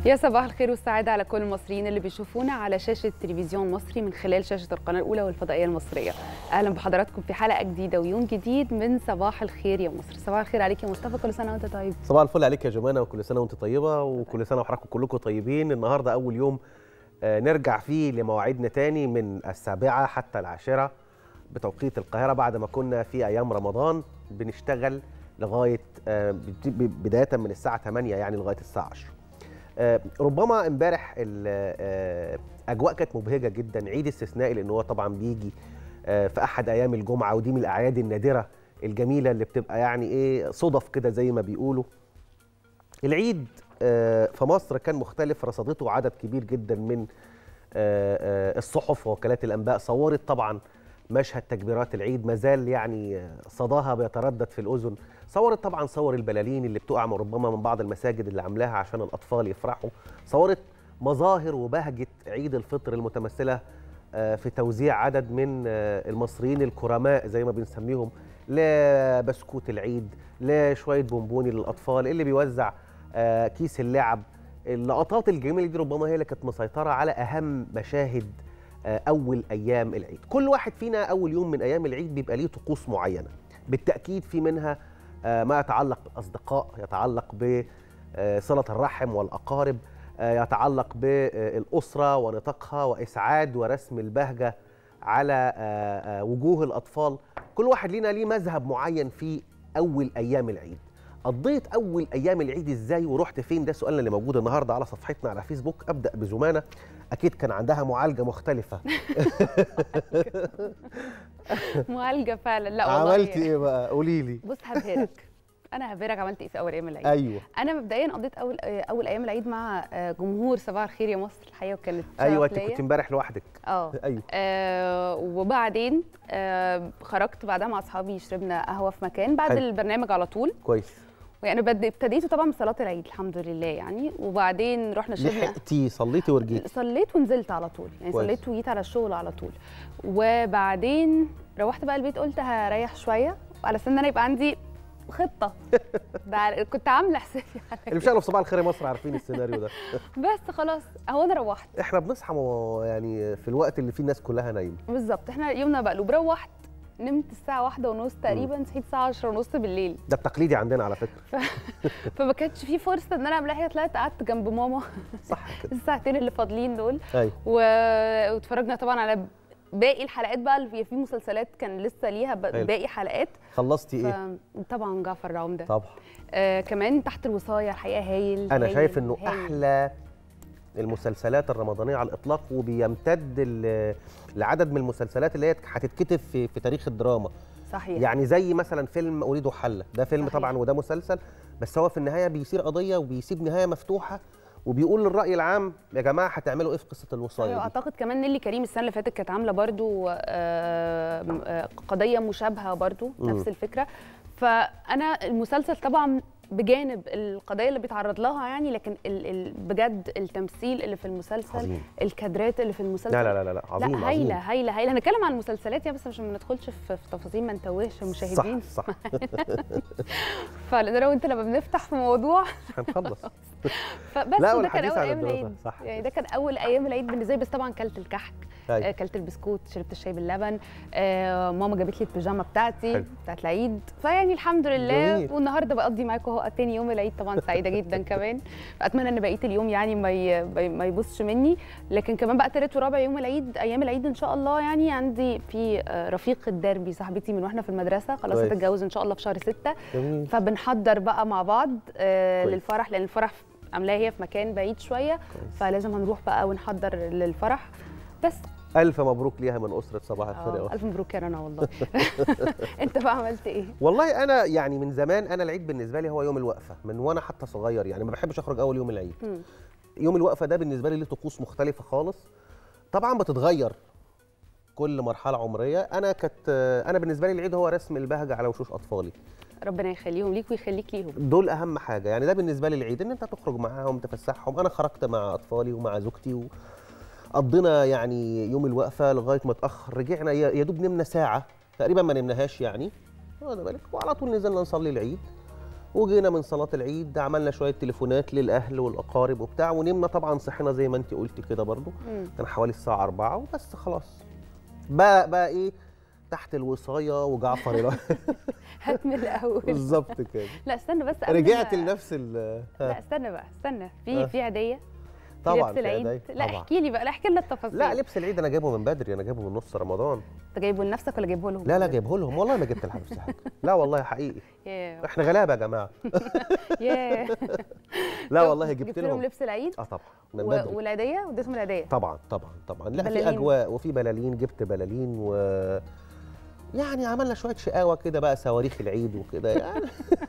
يا صباح الخير والسعادة على كل المصريين اللي بيشوفونا على شاشة تلفزيون مصري من خلال شاشة القناة الأولى والفضائية المصرية أهلا بحضراتكم في حلقة جديدة ويوم جديد من صباح الخير يا مصر صباح الخير عليك يا مصطفى كل سنة وأنت طيب صباح الفل عليك يا جمانه وكل سنه وانت طيبه وكل سنه وحضراتكم كلكم طيبين النهارده اول يوم آه، نرجع فيه لمواعيدنا تاني من السابعه حتى العاشره بتوقيت القاهره بعد ما كنا في ايام رمضان بنشتغل لغايه آه، بت- ب- بدايه من الساعه 8 يعني لغايه الساعه 10 آه، ربما امبارح الاجواء كانت مبهجه جدا عيد استثنائي لان هو طبعا بيجي آه، في احد ايام الجمعه ودي من الاعياد النادره الجميله اللي بتبقى يعني ايه صدف كده زي ما بيقولوا العيد آه، في مصر كان مختلف رصدته عدد كبير جدا من آه، آه، الصحف ووكالات الانباء صورت طبعا مشهد تكبيرات العيد ما زال يعني آه، صداها بيتردد في الاذن صورت طبعا صور البلالين اللي بتقع من ربما من بعض المساجد اللي عاملاها عشان الاطفال يفرحوا صورت مظاهر وبهجه عيد الفطر المتمثله آه، في توزيع عدد من آه، المصريين الكرماء زي ما بنسميهم لبسكوت العيد لشويه بونبوني للاطفال اللي بيوزع آه، كيس اللعب اللقطات الجميله دي ربما هي اللي كانت مسيطره على اهم مشاهد آه، اول ايام العيد كل واحد فينا اول يوم من ايام العيد بيبقى ليه طقوس معينه بالتاكيد في منها آه، ما يتعلق بالاصدقاء يتعلق بصله الرحم والاقارب آه، يتعلق بالاسره ونطاقها واسعاد ورسم البهجه على آه، آه، وجوه الاطفال كل واحد لينا ليه مذهب معين في اول ايام العيد قضيت اول ايام العيد ازاي ورحت فين ده سؤالنا اللي موجود النهارده على صفحتنا على فيسبوك ابدا بزمانه اكيد كان عندها معالجه مختلفه معالجة فعلا لا والله عملتي ايه بقى قولي لي بص هبهرك أنا هبهرك عملت إيه في أول أيام العيد ايوه أنا مبدئيا قضيت أول أول أيام العيد مع آه، جمهور صباح الخير يا مصر الحقيقة وكانت ايوه شرف انت ليا. كنت امبارح لوحدك اه ايوه آه وبعدين آه خرجت بعدها مع اصحابي شربنا قهوه في مكان بعد حلو. البرنامج على طول كويس يعني بد... ابتديته طبعا بصلاه العيد الحمد لله يعني وبعدين رحنا شربنا لحقتي صليتي ورجيتي صليت ونزلت على طول يعني كويس. صليت وجيت على الشغل على طول وبعدين روحت بقى البيت قلت هريح شويه على اساس ان انا يبقى عندي خطه ده كنت عامله حسابي على اللي بيشتغلوا في صباح الخير يا مصر عارفين السيناريو ده بس خلاص اهو انا روحت احنا بنصحى مو- يعني في الوقت اللي فيه الناس كلها نايمه بالظبط احنا يومنا مقلوب روحت نمت الساعة واحدة ونص تقريبا صحيت الساعة 10 ونص بالليل ده التقليدي عندنا على فكره فما كانش في فرصة ان انا اعمل حاجة طلعت قعدت جنب ماما صح كده الساعتين اللي فاضلين دول ايوه و... واتفرجنا طبعا على باقي الحلقات بقى اللي في مسلسلات كان لسه ليها ب... حلو. باقي حلقات خلصتي ايه طبعا جعفر العمدة طبعا آه كمان تحت الوصاية الحقيقة هايل انا هايل، شايف انه هايل. احلى المسلسلات الرمضانيه على الاطلاق وبيمتد ال- لعدد من المسلسلات اللي هي هتتكتب في في تاريخ الدراما صحيح يعني زي مثلا فيلم اريد حله ده فيلم صحيح. طبعا وده مسلسل بس هو في النهايه بيثير قضيه وبيسيب نهايه مفتوحه وبيقول للراي العام يا جماعه هتعملوا ايه في قصه الوصايه دي واعتقد كمان نيلي كريم السنه اللي فاتت كانت عامله برضو آه، آه، قضيه مشابهه برضو مم. نفس الفكره فانا المسلسل طبعا بجانب القضايا اللي بيتعرض لها يعني لكن ال ال بجد التمثيل اللي في المسلسل عظيم. الكادرات اللي في المسلسل لا لا لا لا عظيم لا هايله عظيم هايله هايله هنتكلم عن المسلسلات يا بس عشان ما ندخلش في في تفاصيل ما نتوهش المشاهدين صح صح فلان انا وانت لما بنفتح في موضوع هنخلص فبس لا، ده كان والحديث اول عن ايام الدراسة، العيد صح. يعني ده كان اول ايام العيد بالنسبه لي بس طبعا كلت الكحك أيوة. آه، كلت البسكوت شربت الشاي باللبن آه، ماما جابت لي البيجامه بتاعتي حلو. بتاعت العيد فيعني الحمد لله جميل. والنهارده بقضي معاكم اهو تاني يوم العيد طبعا سعيده جدا كمان فاتمنى ان بقيه اليوم يعني ما ي- ما يبصش مني لكن كمان بقى تالت ورابع يوم العيد ايام العيد ان شاء الله يعني عندي في آه، رفيق الدربي صاحبتي من واحنا في المدرسه خلاص كويس. هتتجوز ان شاء الله في شهر ستة جميل فبنحضر بقى مع بعض آه كويس. للفرح لان الفرح عاملاه هي في مكان بعيد شويه كويس. فلازم هنروح بقى ونحضر للفرح بس الف مبروك ليها من اسره صباح الخير يا آه وفاء. الف مبروك يا رنا والله انت بقى عملت ايه والله انا يعني من زمان انا العيد بالنسبه لي هو يوم الوقفه من وانا حتى صغير يعني ما بحبش اخرج اول يوم العيد مم. يوم الوقفه ده بالنسبه لي ليه طقوس مختلفه خالص طبعا بتتغير كل مرحله عمريه انا كانت انا بالنسبه لي العيد هو رسم البهجه على وشوش اطفالي ربنا يخليهم ليك ويخليك ليهم دول اهم حاجه يعني ده بالنسبه لي العيد ان انت تخرج معاهم تفسحهم انا خرجت مع اطفالي ومع زوجتي وقضينا يعني يوم الوقفه لغايه ما اتاخر رجعنا يا يا دوب نمنا ساعه تقريبا ما نمناهاش يعني واخد بالك وعلى طول نزلنا نصلي العيد وجينا من صلاه العيد عملنا شويه تليفونات للاهل والاقارب وبتاع ونمنا طبعا صحينا زي ما انت قلتي كده برضو مم. كان حوالي الساعه 4 وبس خلاص بقى بقى ايه تحت الوصايه وجعفر الع- هات من الاول بالظبط كده لا استنى بس قبل رجعت ما- لنفس ال لا استنى بقى استنى في آه. في عاديه طبعا لبس في العيد عيدية، لا طبعا احكي لي بقى لا احكي لنا التفاصيل لا لبس العيد انا جايبه من بدري انا جايبه من نص رمضان انت جايبه لنفسك ولا جايبه لهم لا لا جايبه لهم والله ما جبت لحبس حاجه لا والله حقيقي ياه احنا غلابه يا جماعه ياه لا طب والله جبت لهم لهم لبس العيد اه طبعا من و- بدري والعيديه واديتهم العيديه طبعا طبعا طبعا لا في بلالين. اجواء وفي بلالين جبت بلالين و يعني عملنا شويه شقاوه كده بقى صواريخ العيد وكده يعني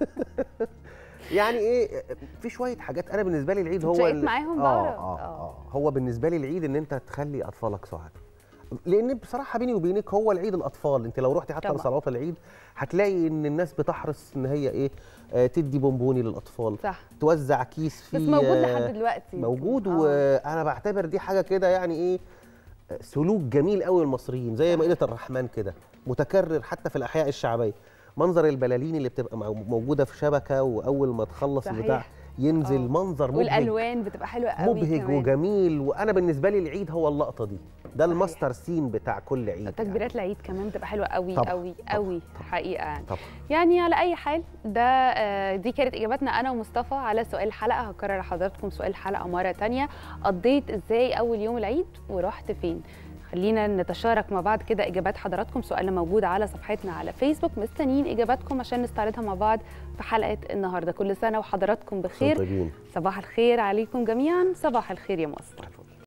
يعني ايه في شويه حاجات انا بالنسبه لي العيد هو اتشقيت ال- معاهم آه, بقى؟ آه, آه. اه هو بالنسبه لي العيد ان انت تخلي اطفالك سعداء لان بصراحه بيني وبينك هو العيد الاطفال انت لو رحتي حتى طبعا. لصلوات العيد هتلاقي ان الناس بتحرص ان هي ايه آه تدي بونبوني للاطفال صح توزع كيس فيه بس موجود آه، لحد دلوقتي موجود آه. وانا بعتبر دي حاجه كده يعني ايه سلوك جميل قوي المصريين زي مائده الرحمن كده متكرر حتى في الاحياء الشعبيه منظر البلالين اللي بتبقى مو- موجوده في شبكه واول ما تخلص صحيح. البتاع ينزل آه. منظر مبهج والالوان بتبقى حلوه قوي مبهج كمان. وجميل وانا بالنسبه لي العيد هو اللقطه دي ده الماستر سين بتاع كل عيد يعني. تكبيرات العيد كمان بتبقى حلوه قوي طبعاً، قوي طبعاً، قوي طبعاً. حقيقه يعني طبعا يعني على اي حال ده آه، دي كانت اجاباتنا انا ومصطفى على سؤال الحلقه هكرر لحضراتكم سؤال الحلقه مره تانية قضيت ازاي اول يوم العيد ورحت فين خلينا نتشارك مع بعض كده اجابات حضراتكم سؤالنا موجود على صفحتنا على فيسبوك مستنيين اجاباتكم عشان نستعرضها مع بعض في حلقه النهارده كل سنه وحضراتكم بخير طيبين صباح الخير عليكم جميعا صباح الخير يا مصر الفل.